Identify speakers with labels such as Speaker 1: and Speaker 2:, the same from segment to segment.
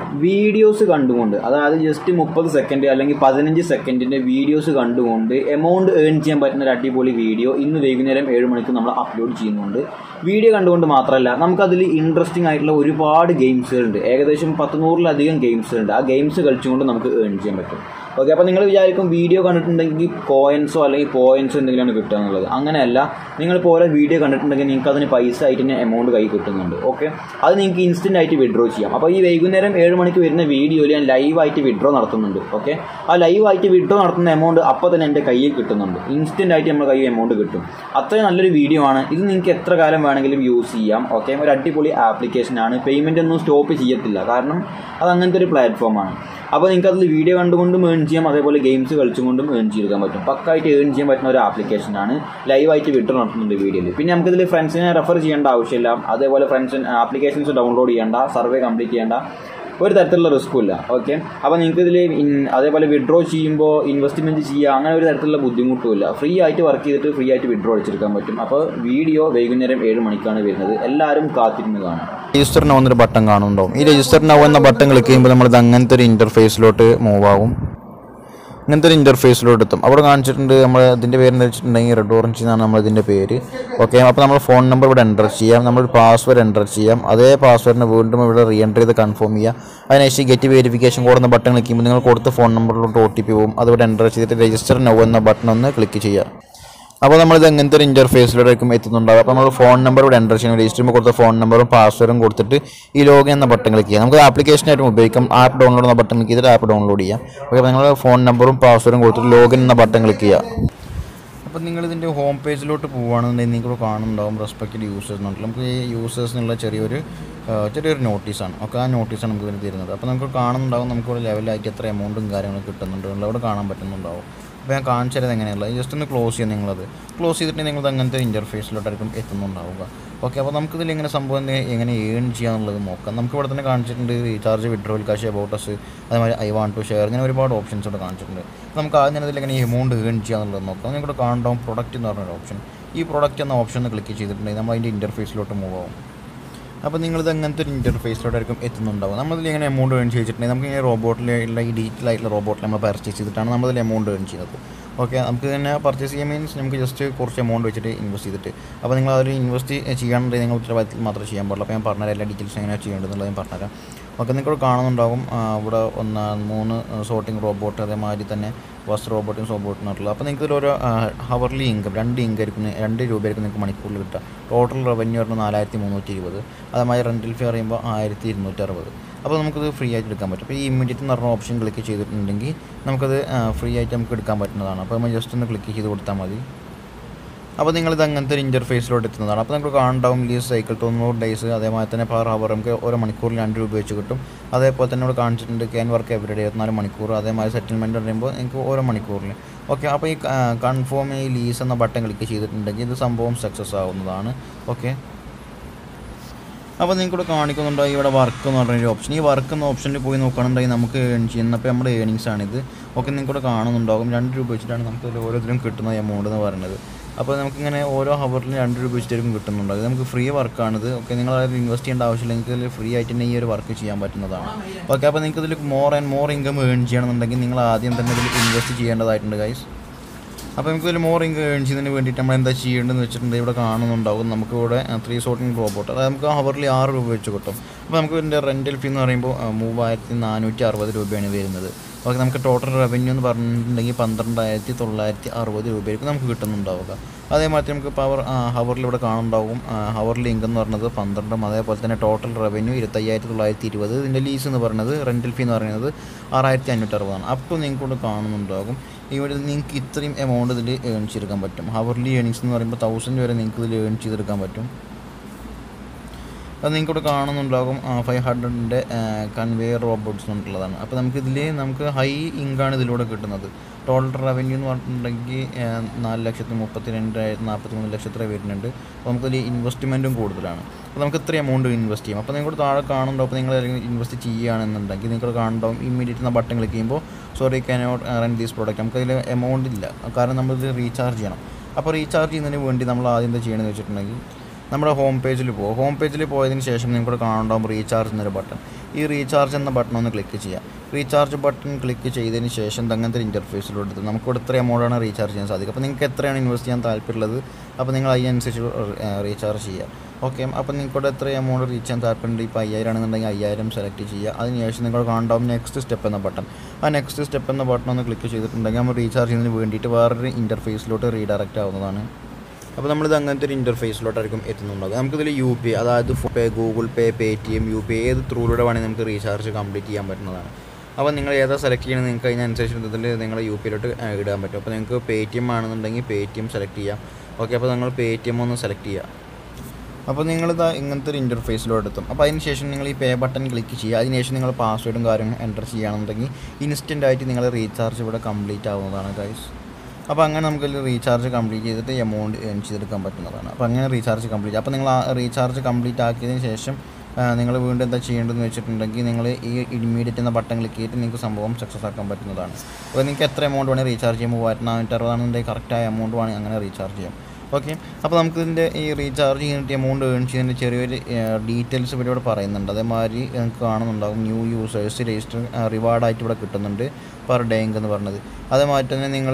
Speaker 1: videos കണ്ടുകൊണ്ട് അതായത് just മുപ്പത് സെക്കൻഡ് അല്ലെങ്കിൽ പതിനഞ്ച് സെക്കൻഡിന്റെ വീഡിയോസ് കണ്ടുകൊണ്ട് എമൗണ്ട് ഏൺ ചെയ്യാൻ പറ്റുന്ന ഒരു അടിപൊളി വീഡിയോ ഇന്ന് വൈകുന്നേരം ഏഴ് മണിക്ക് നമ്മൾ അപ്ലോഡ് ചെയ്യുന്നുണ്ട് വീഡിയോ കണ്ടുകൊണ്ട് മാത്രമല്ല നമുക്കതിൽ ഇൻട്രസ്റ്റിംഗ് ആയിട്ടുള്ള ഒരുപാട് ഗെയിംസുകളുണ്ട് ഏകദേശം പത്ത് നൂറിലധികം ഗെയിംസുകളുണ്ട് ആ ഗെയിംസ് കളിച്ചുകൊണ്ട് നമുക്ക് ഏൺ ചെയ്യാൻ പറ്റും ഓക്കെ അപ്പോൾ നിങ്ങൾ വിചാരിക്കും വീഡിയോ കണ്ടിട്ടുണ്ടെങ്കിൽ കോയിൻസോ അല്ലെങ്കിൽ പോയിന്റ്സോ എന്തെങ്കിലുമാണ് കിട്ടുക എന്നുള്ളത് അങ്ങനെയല്ല നിങ്ങളിപ്പോൾ ഓരോ വീഡിയോ കണ്ടിട്ടുണ്ടെങ്കിൽ നിങ്ങൾക്ക് അതിന് പൈസ ആയിട്ട് തന്നെ എമൗണ്ട് കൈ കിട്ടുന്നുണ്ട് ഓക്കെ അത് നിങ്ങൾക്ക് ഇൻസ്റ്റന്റ് ആയിട്ട് വിഡ്രോ ചെയ്യാം അപ്പോൾ ഈ വൈകുന്നേരം ഏഴ് മണിക്ക് വരുന്ന വീഡിയോയിൽ ഞാൻ ലൈവായിട്ട് വിഡ്രോ നടത്തുന്നുണ്ട് ഓക്കെ ആ ലൈവായിട്ട് വിഡ്രോ നടത്തുന്ന എമൗണ്ട് അപ്പോൾ തന്നെ എൻ്റെ കയ്യിൽ കിട്ടുന്നുണ്ട് ഇൻസ്റ്റന്റ് ആയിട്ട് നമ്മുടെ കയ്യിൽ എമൗണ്ട് കിട്ടും അത്രയും നല്ലൊരു വീഡിയോ ആണ് ഇത് നിങ്ങൾക്ക് എത്ര കാലം വേണമെങ്കിലും യൂസ് ചെയ്യാം ഓക്കെ ഒരു അടിപൊളി ആപ്ലിക്കേഷൻ ആണ് പേയ്മെൻ്റ് ഒന്നും സ്റ്റോപ്പ് ചെയ്യത്തില്ല കാരണം അത് അങ്ങനത്തെ ഒരു പ്ലാറ്റ്ഫോമാണ് അപ്പോൾ നിങ്ങൾക്ക് അതിൽ വീഡിയോ കണ്ടുകൊണ്ടും ഏൺ ചെയ്യാം അതേപോലെ ഗെയിംസ് കളിച്ചുകൊണ്ടും ഏൺ ചെയ്തെടുക്കാൻ പറ്റും പക്കായിട്ട് ഏൺ ചെയ്യാൻ പറ്റുന്ന ഒരു ആപ്ലിക്കേഷനാണ് ലൈവായിട്ട് വിട്ടു നടത്തുന്നുണ്ട് വീഡിയോയിൽ പിന്നെ നമുക്കിതിൽ ഫ്രണ്ട്സിനെ റെഫർ ചെയ്യേണ്ട ആവശ്യമില്ല അതേപോലെ ഫ്രണ്ട്സ് ആപ്ലിക്കേഷൻസ് ഡൗൺലോഡ് ചെയ്യേണ്ട സർവേ കംപ്ലീറ്റ് ചെയ്യേണ്ട ഒരു തരത്തിലുള്ള റിസ്ക്കും ഇല്ല ഓക്കെ അപ്പോൾ നിങ്ങൾക്ക് ഇതിൽ അതേപോലെ വിഡ്രോ ചെയ്യുമ്പോൾ ഇൻവെസ്റ്റ്മെൻറ്റ് ചെയ്യുക അങ്ങനെ ഒരു തരത്തിലുള്ള ബുദ്ധിമുട്ടും ഇല്ല ഫ്രീ ആയിട്ട് വർക്ക് ചെയ്തിട്ട് ഫ്രീ ആയിട്ട് വിഡ്രോ അടിച്ചെടുക്കാൻ പറ്റും അപ്പോൾ വീഡിയോ വൈകുന്നേരം ഏഴ് മണിക്കാണ് വരുന്നത് എല്ലാവരും കാത്തിരുന്ന് കാണാം
Speaker 2: രജിസ്റ്റർ നൗ എന്നൊരു ബട്ടൺ കാണുന്നുണ്ടാവും ഈ രജിസ്റ്റർ നൗ എന്ന ബട്ടൺ ക്ലിക്ക് ചെയ്യുമ്പോൾ നമ്മളിത് അങ്ങനത്തെ ഒരു ഇൻ്റർഫേസിലോട്ട് മൂവ് ആവും ഇങ്ങനത്തെ ഒരു ഇൻ്റർഫേസിലോട്ട് എത്തും അവിടെ കാണിച്ചിട്ടുണ്ട് നമ്മൾ ഇതിൻ്റെ പേര് എന്താ വെച്ചിട്ടുണ്ടെങ്കിൽ റെഡ് ഓറഞ്ച് എന്നാണ് നമ്മൾ ഇതിൻ്റെ പേര് ഓക്കെ അപ്പോൾ നമ്മൾ ഫോൺ നമ്പർ ഇവിടെ എൻ്റർ ചെയ്യാം നമ്മൾ പാസ്വേഡ് എൻ്റർ ചെയ്യാം അതേ പാസ്വേഡിന് വീണ്ടും ഇവിടെ റീ എൻ്റർ ചെയ്ത് കൺഫേം ചെയ്യാം അതിനുശേഷം ഗെറ്റ് വെരിഫിക്കേഷൻ കോഡ് എന്ന ബട്ടൺ ക്ലിക്ക് ചെയ്യുമ്പോൾ നിങ്ങൾ കൊടുത്ത ഫോൺ നമ്പറിലോട്ട് ഒ ടി പി പോകും അതിവിടെ എൻ്റർ ചെയ്തിട്ട് രജിസ്റ്റർ നൗ എന്ന ബട്ടൺ ഒന്ന് ക്ലിക്ക് ചെയ്യുക അപ്പോൾ നമ്മളിത് എങ്ങനത്തെ ഒരു ഇൻ്റർഫേസിലോട്ടായിരിക്കും എത്തുന്നുണ്ടാവും അപ്പോൾ നമ്മൾ ഫോൺ നമ്പർ ഇവിടെ എൻ്റർ ചെയ്യണം രജിസ്റ്റർ കൊടുത്ത ഫോൺ നമ്പറും പാസ്വേഡും കൊടുത്തിട്ട് ഈ ലോഗിൻ എന്ന ബട്ടൺ ക്ലിക്ക് ചെയ്യാം നമുക്ക് ആപ്ലിക്കേഷനായിട്ട് ഉപയോഗിക്കാം ആപ്പ് ഡൗൺലോഡ് എന്ന ബട്ടൺ ക്ലിക്ക് ചെയ്തിട്ട് ആപ്പ് ഡൗൺലോഡ് ചെയ്യാം ഓക്കെ അപ്പോൾ നിങ്ങൾ ഫോൺ നമ്പറും പാസ്വേഡും കൊടുത്തിട്ട് ലോഗിൻ എന്ന ബട്ടൺ ക്ലിക്ക് ചെയ്യുക അപ്പോൾ നിങ്ങൾ ഇതിൻ്റെ ഹോം പേജിലോട്ട് പോവുകയാണെന്നുണ്ടെങ്കിൽ നിങ്ങൾക്ക് കാണുന്നുണ്ടാവും റെസ്പെക്റ്റഡ് യൂസേഴ്സ് എന്നുള്ളത് നമുക്ക് ഈ യൂസേഴ്സിനുള്ള ചെറിയൊരു ആ, ചെറിയൊരു നോട്ടീസാണ് ഒക്കെ ആ നോട്ടീസാണ് നമുക്ക് ഇതിന് തരുന്നത് അപ്പോൾ നമുക്ക് കാണുന്നുണ്ടാവും നമുക്കിവിടെ ലെവലായിട്ട് എത്ര എമൗണ്ടും കാര്യങ്ങളും കിട്ടുന്നുണ്ട് എന്നുള്ളത് അവിടെ കാണാൻ പറ്റുന്നുണ്ടാവും അപ്പോൾ ഞാൻ കാണിച്ചു തരാം എങ്ങനെയുള്ളത് ജസ്റ്റ് ഒന്ന് ക്ലോസ് ചെയ്യാം നിങ്ങളത് ക്ലോസ് ചെയ്തിട്ട് നിങ്ങൾ അങ്ങനത്തെ ഇൻ്റർഫേസിലോട്ടായിരിക്കും എത്തുന്നുണ്ടാവുക ഓക്കെ അപ്പോൾ നമുക്കിതിൽ എങ്ങനെ സംഭവം എന്ത് എങ്ങനെ ഏൺ ചെയ്യാന്നുള്ളത് നോക്കാം നമുക്ക് ഇവിടെ തന്നെ കാണിച്ചിട്ടുണ്ട് റീചാർജ് വിഡ്രോവൽ കാശ് അബൌട്ടസ് അതേമാതിരി ഐ വാണ്ട് ടു ഷെയർ ഇങ്ങനെ ഒരുപാട് ഓപ്ഷൻസ് ഇവിടെ കാണിച്ചിട്ടുണ്ട് അപ്പോൾ നമുക്ക് ആദ്യം തന്നെ ഇതിൽ എങ്ങനെ എമൗണ്ട് ഏൺ ചെയ്യാന്നുള്ളത് നോക്കാം നിങ്ങളുടെ കാണുണ്ടാവും പ്രൊഡക്റ്റ് എന്ന് പറഞ്ഞൊരു ഓപ്ഷൻ ഈ പ്രൊഡക്റ്റ് എന്ന ഓപ്ഷൻ ഒന്ന് ക്ലിക്ക് ചെയ്തിട്ടുണ്ടെങ്കിൽ നമ്മൾ അതിൻ്റെ ഇൻ്റർഫേസിലോട്ട് മൂവ് ആവും അപ്പോൾ നിങ്ങളിത് അങ്ങനത്തെ ഒരു ഇൻ്റർഫേസിലോട്ടായിരിക്കും എത്തുന്നുണ്ടാവും നമ്മളിതിൽ എങ്ങനെ എമൗണ്ട് ഏൺ ചെയ്തിട്ടുണ്ടെങ്കിൽ നമുക്ക് ഇങ്ങനെ റോബോട്ടിലുള്ള ഈ ഡീറ്റെയിൽ ആയിട്ടുള്ള റോബോട്ടിൽ നമ്മൾ പർച്ചേസ് ചെയ്തിട്ടാണ് നമ്മളിതിൽ എമൗണ്ട് ഏൺ ചെയ്യുന്നത് ഓക്കെ നമുക്ക് തന്നെ പർച്ചേസ് ചെയ്യാൻ മീൻസ് നമുക്ക് ജസ്റ്റ് കുറച്ച് എമൗണ്ട് വെച്ചിട്ട് ഇൻവെസ്റ്റ് ചെയ്തിട്ട് അപ്പോൾ നിങ്ങൾ അതിൽ ഇൻവെസ്റ്റ് ചെയ്യാനുണ്ടെങ്കിൽ നിങ്ങൾ ഉത്തരവാദിത്തത്തിൽ മാത്രമേ ചെയ്യാൻ പാടുള്ളൂ അപ്പോൾ ഞാൻ പറഞ്ഞുതരാം എല്ലാ ഡീറ്റെയിൽസ് എങ്ങനെയാണ് ചെയ്യേണ്ടതെന്നുള്ളത് ഞാൻ പറഞ്ഞുതരാം ഓക്കെ നിങ്ങൾക്ക് കാണുന്നുണ്ടാകും ആ, ഇവിടെ ഒന്ന് മൂന്ന് സോർട്ടിംഗ് റോബോട്ട് അതേമാതിരി തന്നെ ബസ് റോബോട്ടും റോബോട്ടും എന്നുള്ളത് അപ്പോൾ നിങ്ങൾക്ക് ഇതിലൊരു ഹവർലി ഇൻകം രണ്ട് ഇൻകം ആയിരിക്കും രണ്ട് രൂപയായിരിക്കും നിങ്ങൾക്ക് മണിക്കൂറിൽ കിട്ടുക ടോട്ടൽ റവന്യൂ പറഞ്ഞാൽ നാലായിരത്തി മുന്നൂറ്റി ഇരുപത് അതേമാതിരി റെൻറ്റൽ ഫീ പറയുമ്പോൾ ആയിരത്തി ഇരുന്നൂറ്റി അറുപത് അപ്പോൾ നമുക്കത് ഫ്രീ ആയിട്ട് എടുക്കാൻ പറ്റും അപ്പോൾ ഈ ഇമ്മീഡിയറ്റ് എന്ന് പറഞ്ഞ ഓപ്ഷൻ ക്ലിക്ക് ചെയ്തിട്ടുണ്ടെങ്കിൽ നമുക്കത് ഫ്രീ ആയിട്ട് നമുക്ക് എടുക്കാൻ പറ്റുന്നതാണ് അപ്പോൾ നമ്മൾ ജസ്റ്റ് ഒന്ന് ക്ലിക്ക് ചെയ്ത് കൊടുത്താൽ മതി അപ്പോൾ നിങ്ങളിത് അങ്ങനത്തെ ഒരു ഇൻ്റർഫേസിലോട്ട് എത്തുന്നതാണ് അപ്പോൾ നമുക്ക് കാണുണ്ടാവും ലീസ് സൈക്കിൾ തൊണ്ണൂറ് ഡേയ്സ് അതേമാതിരി തന്നെ പെർ ഹവർ നമുക്ക് ഓരോ മണിക്കൂറിൽ രണ്ട് രൂപ വെച്ച് കിട്ടും അതേപോലെ തന്നെ ഇവിടെ കാണിച്ചിട്ടുണ്ട് ക്യാൻ വർക്ക് എവറി ഡേ ഇരുപത്തിനാല് മണിക്കൂർ അതേമാതിരി സെറ്റിൽമെൻറ്റ് പറയുമ്പോൾ നിങ്ങൾക്ക് ഓരോ മണിക്കൂറിൽ ഓക്കെ അപ്പോൾ ഈ കൺഫേം ഈ ലീസ് എന്ന ബട്ടൺ ക്ലിക്ക് ചെയ്തിട്ടുണ്ടെങ്കിൽ ഇത് സംഭവം സക്സസ് ആവുന്നതാണ് ഓക്കെ അപ്പോൾ നിങ്ങൾക്ക് ഇവിടെ കാണിക്കുന്നുണ്ടോ ഇവിടെ വർക്ക് എന്ന് പറഞ്ഞൊരു ഓപ്ഷൻ ഈ വർക്ക് എന്ന ഓപ്ഷനിൽ പോയി നോക്കുകയാണെന്നുണ്ടെങ്കിൽ നമുക്ക് ഏൺ ചെയ്യുന്നപ്പോൾ നമ്മുടെ ഏണിങ്സ് ആണിത് ഓക്കെ നിങ്ങൾക്ക് ഇവിടെ കാണുന്നുണ്ടാകും രണ്ട് രൂപ വെച്ചിട്ടാണ് നമുക്ക് ഇതിൽ ഓരോരുത്തരും കിട്ടുന്ന എമൗണ്ട് എന്ന് പറയുന്നത് അപ്പോൾ നമുക്കിങ്ങനെ ഓരോ ഹവറിലും രണ്ട് രൂപ വെച്ചിട്ടായിരിക്കും കിട്ടുന്നുണ്ട് അത് നമുക്ക് ഫ്രീ വർക്കാണിത് ഓക്കെ നിങ്ങൾ അതിൽ ഇൻവെസ്റ്റ് ചെയ്യേണ്ട ആവശ്യമില്ല നിങ്ങൾക്ക് ഇതിൽ ഫ്രീ ആയിട്ട് തന്നെ ഈ ഒരു വർക്ക് ചെയ്യാൻ പറ്റുന്നതാണ് ഓക്കെ അപ്പോൾ നിങ്ങൾക്ക് ഇതിൽ more and more income earn ചെയ്യണമെന്നുണ്ടെങ്കിൽ നിങ്ങൾ ആദ്യം തന്നെ ഇതിൽ ഇൻവെസ്റ്റ് ചെയ്യേണ്ടതായിട്ടുണ്ട് ഗൈസ് അപ്പോൾ നമുക്ക് ഇതിൽ മോർ ഇൻകം ഏൺ ചെയ്യുന്നതിന് വേണ്ടിയിട്ട് നമ്മൾ എന്താ ചെയ്യേണ്ടതെന്ന് വെച്ചിട്ടുണ്ടെങ്കിൽ ഇവിടെ കാണുന്നുണ്ടാവും നമുക്ക് ഇവിടെ ത്രീ സോട്ടിംഗ് റോബോട്ട് അതായത് നമുക്ക് ഹവറിൽ ആറ് രൂപ വെച്ച് കിട്ടും അപ്പോൾ നമുക്ക് ഇതിൻ്റെ റെൻറ്റൽ ഫീ എന്ന് പറയുമ്പോൾ ആ, മൂവായിരത്തി നാനൂറ്റി അറുപത് രൂപയാണ് വരുന്നത് ഓക്കെ നമുക്ക് ടോട്ടൽ റവന്യൂ എന്ന് പറഞ്ഞിട്ടുണ്ടെങ്കിൽ പന്ത്രണ്ടായിരത്തി തൊള്ളായിരത്തി അറുപത് രൂപയായിരിക്കും നമുക്ക് കിട്ടുന്നുണ്ടാവുക അതേമാതിരി നമുക്ക് പവർ ഹവറിൽ ഇവിടെ കാണുന്നുണ്ടാവും ഹവറിൽ ഇൻകം എന്ന് പറയുന്നത് പന്ത്രണ്ടും അതേപോലെ തന്നെ ടോട്ടൽ റവന്യൂ ഇരുപത്തയ്യായിരത്തി തൊള്ളായിരത്തി ഇരുപത് ഇതിൻ്റെ ലീസ് എന്ന് പറയുന്നത് റെൻറ്റൽ ഫീ എന്ന് പറയുന്നത് ആറായിരത്തി അഞ്ഞൂറ്റി അറുപതാണ് അപ്പോൾ നിങ്ങൾക്ക് ഇവിടെ കാണുന്നുണ്ടാകും ഇവിടെ നിങ്ങൾക്ക് ഇത്രയും എമൗണ്ട് ഇതിൽ ഏൺ ചെയ്തെടുക്കാൻ പറ്റും ഹവർലി ഏണിങ്സ് എന്ന് പറയുമ്പോൾ തൗസൻഡ് വരെ നിങ്ങൾക്ക് ഇതിൽ ഏൺ ചെയ്തെടുക്കാൻ പറ്റും അത് നിങ്ങൾക്ക് ഇവിടെ കാണുന്നുണ്ടാകും ഫൈവ് ഹൺഡ്രഡിൻ്റെ കൺവെയർ റോബോട്ട്സ് എന്നുള്ളതാണ് അപ്പോൾ നമുക്ക് ഇതിൽ നമുക്ക് ഹൈ ഇൻകാണ് ഇതിലൂടെ കിട്ടുന്നത് ടോട്ടൽ റവന്യൂ എന്ന് പറഞ്ഞിട്ടുണ്ടെങ്കിൽ ആ, നാല് ലക്ഷത്തി മുപ്പത്തി രണ്ടായിരത്തി നാൽപ്പത്തി മൂന്ന് ലക്ഷത്തിൽ വരുന്നുണ്ട് അപ്പോൾ നമുക്കതിൽ ഇൻവെസ്റ്റ്മെൻറ്റും കൂടുതലാണ് അപ്പോൾ നമുക്ക് ഇത്ര എമൗണ്ട് ഇൻവെസ്റ്റ് ചെയ്യും അപ്പോൾ നിങ്ങൾ താഴെ കാണുന്നുണ്ടോ അപ്പോൾ നിങ്ങൾ ഇൻവെസ്റ്റ് ചെയ്യുകയാണെന്നുണ്ടെങ്കിൽ നിങ്ങൾ കാണുന്നുണ്ടാവും ഇമ്മീഡിയറ്റ് എന്ന ബട്ടൺ ക്ലിക്ക് ചെയ്യുമ്പോൾ sorry cannot run these product നമുക്കതിൽ എമൗണ്ട് ഇല്ല കാരണം നമ്മളിത് റീചാർജ് ചെയ്യണം അപ്പോൾ റീചാർജ് ചെയ്യുന്നതിന് വേണ്ടി നമ്മൾ ആദ്യം എന്താ ചെയ്യണമെന്ന് വെച്ചിട്ടുണ്ടെങ്കിൽ നമ്മുടെ ഹോം പേജിൽ പോകും ഹോം പേജിൽ പോയതിന് ശേഷം നിങ്ങൾക്ക് കാണുണ്ടാവും റീചാർജ് എന്നൊരു ബട്ടൺ ഈ റീചാർജ് എന്ന ബട്ടൺ ഒന്ന് ക്ലിക്ക് ചെയ്യാം റീചാർജ് ബട്ടൺ ക്ലിക്ക് ചെയ്തതിന് ശേഷം അങ്ങനത്തെ ഇൻ്റർഫേസിലോട്ട് നമുക്ക് ഇവിടെ എത്ര എമൗണ്ടാണ് റീചാർജ് ചെയ്യാൻ സാധിക്കും അപ്പോൾ നിങ്ങൾക്ക് എത്രയാണ് ഇൻവെസ്റ്റ് ചെയ്യാൻ താല്പര്യമുള്ളത് അപ്പോൾ നിങ്ങൾ അതിനനുസരിച്ച് റീചാർജ് ചെയ്യുക ഓക്കെ അപ്പോൾ നിങ്ങൾക്ക് എത്ര എമൗണ്ട് റീച്ച് ചെയ്യാൻ താല്പര്യമുണ്ട് ഇപ്പോൾ അയ്യായിരം ആണെന്നുണ്ടെങ്കിൽ അയ്യായിരം സെലക്ട് ചെയ്യുക അതിനുശേഷം നിങ്ങൾ കാണുണ്ടാവും നെക്സ്റ്റ് സ്റ്റെപ്പ് എന്ന ബട്ടൺ ആ നെക്സ്റ്റ് സ്റ്റെപ്പ് എന്ന ബട്ടൺ ഒന്ന് ക്ലിക്ക് ചെയ്തിട്ടുണ്ടെങ്കിൽ നമ്മൾ റീചാർജ് ചെയ്യുന്നതിന് വേണ്ടിയിട്ട് വേറൊരു ഇൻ്റർഫേസിലോട്ട് റീഡയറക്റ്റ് ആവുന്നതാണ് അപ്പോൾ നമ്മളിത് അങ്ങനത്തെ ഒരു ഇൻ്റർഫേസിലോട്ടായിരിക്കും എത്തുന്നുണ്ടാകുക നമുക്കിതിൽ യു പി അതായത് ഫോ പേ Google Pay Paytm U P ഏത് ത്രൂയിലൂടെ വേണമെങ്കിൽ നമുക്ക് റീചാർജ് കംപ്ലീറ്റ് ചെയ്യാൻ പറ്റുന്നതാണ് അപ്പോൾ നിങ്ങൾ ഏതാ സെലക്ട് ചെയ്യണമെന്ന് നിങ്ങൾക്ക് അതിനനുസരിച്ച് ഇതിൽ നിങ്ങൾ യു പിയിലോട്ട് ഇടാൻ പറ്റും അപ്പോൾ നിങ്ങൾക്ക് പേ ടി എം ആണെന്നുണ്ടെങ്കിൽ പേ ടി എം സെലക്ട് ചെയ്യാം ഓക്കെ അപ്പോൾ നിങ്ങൾ പേ ടി എം ഒന്ന് സെലക്ട് ചെയ്യുക അപ്പോൾ നിങ്ങളിത് ഇങ്ങനത്തെ ഒരു ഇൻ്റർഫേസിലോട്ട് എത്തും അപ്പോൾ അതിന് ശേഷം നിങ്ങൾ ഈ പേ ബട്ടൺ ക്ലിക്ക് ചെയ്യുക അതിനുശേഷം നിങ്ങൾ പാസ്വേഡും കാര്യങ്ങളും എൻ്റർ ചെയ്യുകയാണെന്നുണ്ടെങ്കിൽ ഇൻസ്റ്റൻ്റ് ആയിട്ട് നിങ്ങൾ റീചാർജ് ഇവിടെ കംപ്ലീറ്റ് ആവുന്നതാണ് ഗൈസ് അപ്പോൾ അങ്ങനെ നമുക്ക് റീചാർജ് കംപ്ലീറ്റ് ചെയ്തിട്ട് എമൗണ്ട് ഏൺ ചെയ്തെടുക്കാൻ പറ്റുന്നതാണ് അപ്പോൾ അങ്ങനെ റീചാർജ് കംപ്ലീറ്റ് അപ്പോൾ നിങ്ങൾ ആ റീചാർജ് കംപ്ലീറ്റ് ആക്കിയതിന് ശേഷം നിങ്ങൾ വീണ്ടും എന്താ ചെയ്യേണ്ടതെന്ന് വെച്ചിട്ടുണ്ടെങ്കിൽ നിങ്ങൾ ഈ ഇമ്മീഡിയറ്റ് എന്ന ബട്ടൺ ക്ലിക്ക് ചെയ്തിട്ട് നിങ്ങൾക്ക് സംഭവം സക്സസ് ആക്കാൻ പറ്റുന്നതാണ് അപ്പോൾ നിങ്ങൾക്ക് എത്ര എമൗണ്ട് വേണമെങ്കിൽ റീചാർജ് ചെയ്യുമ്പോൾ മൂവായിരത്തി നാനൂറ്റി അറുപതാണെന്നുണ്ടെങ്കിൽ കറക്റ്റായ എമൗണ്ട് വേണമെങ്കിൽ അങ്ങനെ റീചാർജ് ചെയ്യാം ഓക്കെ അപ്പോൾ നമുക്ക് ഇതിൻ്റെ ഈ റീചാർജ് ചെയ്തിട്ട് എമൗണ്ട് ഏൺ ചെയ്യുന്നതിൻ്റെ ചെറിയൊരു ഡീറ്റെയിൽസ് ഇവിടെ ഇവിടെ പറയുന്നുണ്ട് അതേമാതിരി നിങ്ങൾക്ക് കാണുന്നുണ്ടാകും ന്യൂ യൂസേഴ്സ് രജിസ്റ്റർ റിവാർഡായിട്ട് ഇവിടെ കിട്ടുന്നുണ്ട് പെർ ഡേങ്ക് എന്ന് പറഞ്ഞത് അതേമാതിരി തന്നെ നിങ്ങൾ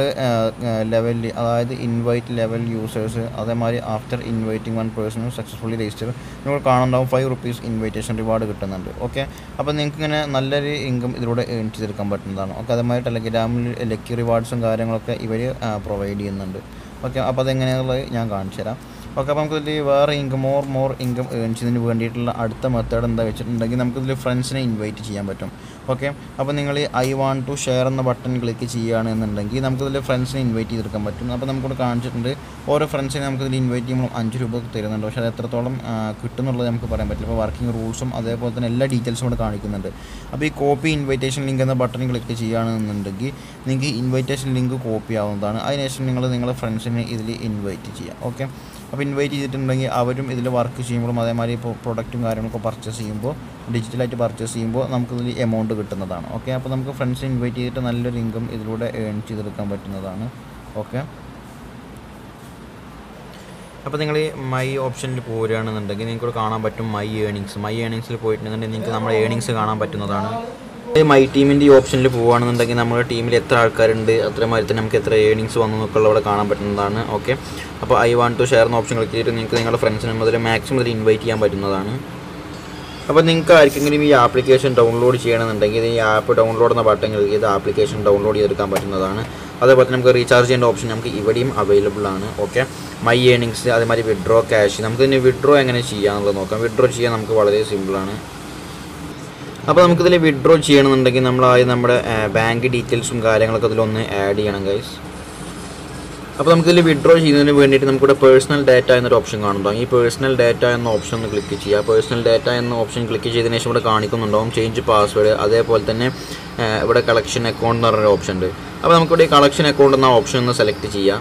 Speaker 2: ലെവൽ അതായത് ഇൻവൈറ്റ് ലെവൽ യൂസേഴ്സ് അതേമാതിരി after inviting one person successfully register നിങ്ങൾ കാണുന്നുണ്ടാവും ഫൈവ് റുപ്പീസ് ഇൻവൈറ്റേഷൻ റിവാർഡ് കിട്ടുന്നുണ്ട് ഓക്കെ അപ്പോൾ നിങ്ങൾക്ക് ഇങ്ങനെ നല്ലൊരു ഇൻകം ഇതിലൂടെ ഏൺ ചെയ്തെടുക്കാൻ പറ്റുന്നതാണ് ഓക്കെ അതേമാതിരി ടെലഗ്രാമിൽ ലക്കി റിവാർഡ്സും കാര്യങ്ങളൊക്കെ ഇവർ പ്രൊവൈഡ് ചെയ്യുന്നുണ്ട് ഓക്കെ അപ്പോൾ അതെങ്ങനെയാണെന്നുള്ളത് ഞാൻ കാണിച്ചു തരാം ഓക്കെ അപ്പോൾ നമുക്കിതിൽ വേറെ income more more income earn ചെയ്യുന്നതിന് വേണ്ടിയിട്ടുള്ള അടുത്ത മെത്തേഡ് എന്താ വെച്ചിട്ടുണ്ടെങ്കിൽ നമുക്കിതിൽ ഫ്രണ്ട്സിനെ ഇൻവൈറ്റ് ചെയ്യാൻ പറ്റും ഓക്കെ അപ്പോൾ നിങ്ങൾ ഐ വാണ്ട് ടു ഷെയർ എന്ന ബട്ടൺ ക്ലിക്ക് ചെയ്യുകയാണെന്നുണ്ടെങ്കിൽ നമുക്കിതിൽ ഫ്രണ്ട്സിനെ ഇൻവൈറ്റ് ചെയ്തെടുക്കാൻ പറ്റും അപ്പോൾ നമുക്കിവിടെ കാണിച്ചിട്ടുണ്ട് ഓരോ ഫ്രണ്ട്സിനെ നമുക്കിതിൽ ഇൻവൈറ്റ് ചെയ്യുമ്പോൾ അഞ്ച് രൂപ തരുന്നുണ്ട് പക്ഷേ അത് എത്രത്തോളം കിട്ടുന്നുള്ളത് നമുക്ക് പറയാൻ പറ്റില്ല അപ്പോൾ വർക്കിംഗ് റൂൾസും അതേപോലെ തന്നെ എല്ലാ ഡീറ്റെയിൽസും ഇവിടെ കാണിക്കുന്നുണ്ട് അപ്പോൾ ഈ കോപ്പി ഇൻവൈറ്റേഷൻ ലിങ്ക് എന്ന ബട്ടൺ ക്ലിക്ക് ചെയ്യുകയാണെന്നുണ്ടെങ്കിൽ നിങ്ങൾക്ക് ഇൻവൈറ്റേഷൻ ലിങ്ക് കോപ്പി ആവുന്നതാണ് അതിനുശേഷം നിങ്ങൾ നിങ്ങളുടെ ഫ്രണ്ട്സിനെ ഇതിൽ ഇൻവൈറ്റ് ചെയ്യാം ഓക്കെ അപ്പോൾ ഇൻവൈറ്റ് ചെയ്തിട്ടുണ്ടെങ്കിൽ അവരും ഇതിൽ വർക്ക് ചെയ്യുമ്പോഴും അതേമാതിരി ഇപ്പോൾ പ്രൊഡക്റ്റും കാര്യങ്ങളൊക്കെ പർച്ചേസ് ചെയ്യുമ്പോൾ ഡിജിറ്റലായിട്ട് പർച്ചേസ് ചെയ്യുമ്പോൾ നമുക്കിതിൽ എമൗണ്ട് കിട്ടുന്നതാണ് ഓക്കെ അപ്പോൾ നമുക്ക് ഫ്രണ്ട്സിനെ ഇൻവൈറ്റ് ചെയ്തിട്ട് നല്ലൊരു ഇൻകം ഇതിലൂടെ ഏൺ ചെയ്തെടുക്കാൻ പറ്റുന്നതാണ് ഓക്കെ അപ്പോൾ നിങ്ങൾ മൈ ഓപ്ഷനിൽ പോരുകയാണെന്നുണ്ടെങ്കിൽ നിങ്ങൾക്ക് കാണാൻ പറ്റും മൈ ഏണിങ്സ് മൈ ഏണിങ്സിൽ പോയിട്ടുണ്ടെന്നുണ്ടെങ്കിൽ നിങ്ങൾക്ക് നമ്മുടെ ഏണിങ്സ് കാണാൻ പറ്റുന്നതാണ് മൈ ടീമിൻ്റെ ഈ ഓപ്ഷനിൽ പോവുകയാണെന്നുണ്ടെങ്കിൽ നമ്മുടെ ടീമിൽ എത്ര ആൾക്കാരുണ്ട് അത്രമാതിരി തന്നെ നമുക്ക് എത്ര ഏണിങ്സ് വന്നു എന്നൊക്കെ ഉള്ള അവിടെ കാണാൻ പറ്റുന്നതാണ് ഓക്കെ അപ്പോൾ ഐ വാണ്ട് ടു ഷെയർ എന്ന ഓപ്ഷൻ ക്ലിക്ക് ചെയ്തിട്ട് നിങ്ങൾക്ക് നിങ്ങളുടെ ഫ്രണ്ട്സിനെ മുതൽ മാക്സിമം ഇതിൽ ഇൻവൈറ്റ് ചെയ്യാൻ പറ്റുന്നതാണ് അപ്പോൾ നിങ്ങൾക്ക് ആർക്കെങ്കിലും ഈ ആപ്ലിക്കേഷൻ ഡൗൺലോഡ് ചെയ്യണമെന്നുണ്ടെങ്കിൽ ഈ ആപ്പ് ഡൗൺലോഡ് എന്ന ബട്ടൺ ക്ലിക്ക് ചെയ്ത് ആപ്ലിക്കേഷൻ ഡൗൺലോഡ് ചെയ്തെടുക്കാൻ പറ്റുന്നതാണ് അതേപോലെ തന്നെ നമുക്ക് റീചാർജ് ചെയ്യേണ്ട ഓപ്ഷൻ നമുക്ക് ഇവിടെയും അവൈലബിൾ ആണ് ഓക്കെ മൈ ഏണിങ്സ് അതേമാതിരി വിഡ്രോ ക്യാഷ് നമുക്ക് ഇതിന് വിഡ്രോ എങ്ങനെ ചെയ്യാമെന്നുള്ളത് നോക്കാം വിഡ്രോ ചെയ്യാൻ നമുക്ക് വളരെ സിമ്പിളാണ് അപ്പോൾ നമുക്കിതിൽ വിഡ്രോ ചെയ്യണമെന്നുണ്ടെങ്കിൽ നമ്മൾ ആദ്യം നമ്മുടെ ബാങ്ക് ഡീറ്റെയിൽസും കാര്യങ്ങളൊക്കെ ഇതിലൊന്ന് ആഡ് ചെയ്യണം ഗൈസ് അപ്പോൾ നമുക്കിതിൽ വിഡ്രോ ചെയ്യുന്നതിന് വേണ്ടിയിട്ട് നമുക്കിവിടെ പേഴ്സണൽ ഡാറ്റ എന്നൊരു ഓപ്ഷൻ കാണുന്നുണ്ടാവും ഈ പേഴ്സണൽ ഡാറ്റ എന്ന ഓപ്ഷൻ ഒന്ന് ക്ലിക്ക് ചെയ്യുക പേഴ്സണൽ ഡാറ്റ എന്ന ഓപ്ഷൻ ക്ലിക്ക് ചെയ്തതിന് ശേഷം ഇവിടെ കാണിക്കുന്നുണ്ടാവും ചേഞ്ച് പാസ്വേഡ് അതേപോലെ തന്നെ ഇവിടെ കളക്ഷൻ അക്കൗണ്ട് എന്ന് പറഞ്ഞൊരു ഓപ്ഷൻ ഉണ്ട് അപ്പോൾ നമുക്കിവിടെ ഈ കളക്ഷൻ അക്കൗണ്ട് എന്ന ഓപ്ഷൻ ഒന്ന് സെലക്ട് ചെയ്യാം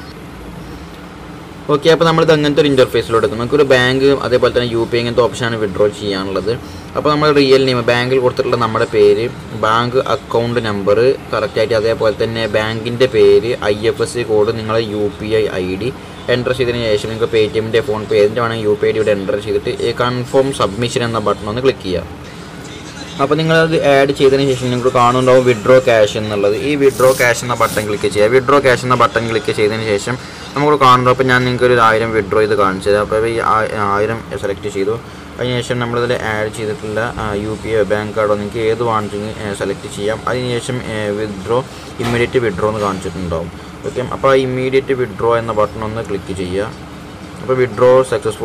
Speaker 2: ഓക്കെ അപ്പോൾ നമ്മളിത് അങ്ങനത്തെ ഒരു ഇൻ്റർഫേസിലോട്ട് എത്തും നമുക്കൊരു ബാങ്ക് അതേപോലെ തന്നെ യു പി അങ്ങനത്തെ ഓപ്ഷനാണ് വിഡ്രോ ചെയ്യാനുള്ളത് അപ്പോൾ നമ്മൾ റിയൽ നെയിം ബാങ്കിൽ കൊടുത്തിട്ടുള്ള നമ്മുടെ പേര് ബാങ്ക് അക്കൗണ്ട് നമ്പർ കറക്റ്റായിട്ട് അതേപോലെ തന്നെ ബാങ്കിൻ്റെ പേര് I F S C code നിങ്ങളെ U P I I D enter ചെയ്തതിന് ശേഷം നിങ്ങൾക്ക് പേ ടി എമ്മിൻ്റെ ഫോൺ പേ ഏതിൻ്റെ വേണമെങ്കിൽ യു പി ഐ ഡി ഇവിടെ എൻ്റർ ചെയ്തിട്ട് ഈ കൺഫേം സബ്മിഷൻ എന്ന ബട്ടൺ ഒന്ന് ക്ലിക്ക് ചെയ്യുക അപ്പോൾ നിങ്ങളത് ആഡ് ചെയ്തതിന് ശേഷം നിങ്ങൾക്ക് കാണുന്നുണ്ടാവും വിഡ്രോ ക്യാഷ് എന്നുള്ളത് ഈ വിഡ്രോ ക്യാഷ് എന്ന ബട്ടൺ ക്ലിക്ക് ചെയ്യുക വിഡ്രോ ക്യാഷ് എന്ന ബട്ടൺ ക്ലിക്ക് ചെയ്തതിന് ശേഷം നമുക്ക് കാണുന്നു അപ്പോൾ ഞാൻ നിങ്ങൾക്ക് ഒരു ആയിരം വിഡ്രോ ചെയ്ത് കാണിച്ചു തരാം അപ്പോൾ ഈ ആയിരം സെലക്ട് ചെയ്തു അതിനുശേഷം നമ്മളിതിൽ ആഡ് ചെയ്തിട്ടുള്ള യു പി ഐ ബാങ്ക് കാർഡോ നിങ്ങൾക്ക് ഏത് വേണമെങ്കിൽ സെലക്ട് ചെയ്യാം അതിനുശേഷം വിഡ്രോ ഇമ്മീഡിയറ്റ് വിഡ്രോ എന്ന് കാണിച്ചിട്ടുണ്ടാവും ഓക്കെ അപ്പോൾ ആ ഇമ്മീഡിയറ്റ് വിഡ്രോ എന്ന ബട്ടൺ ഒന്ന് ക്ലിക്ക് ചെയ്യുക അപ്പോൾ വിഡ്രോ സക്സസ്ഫുൾ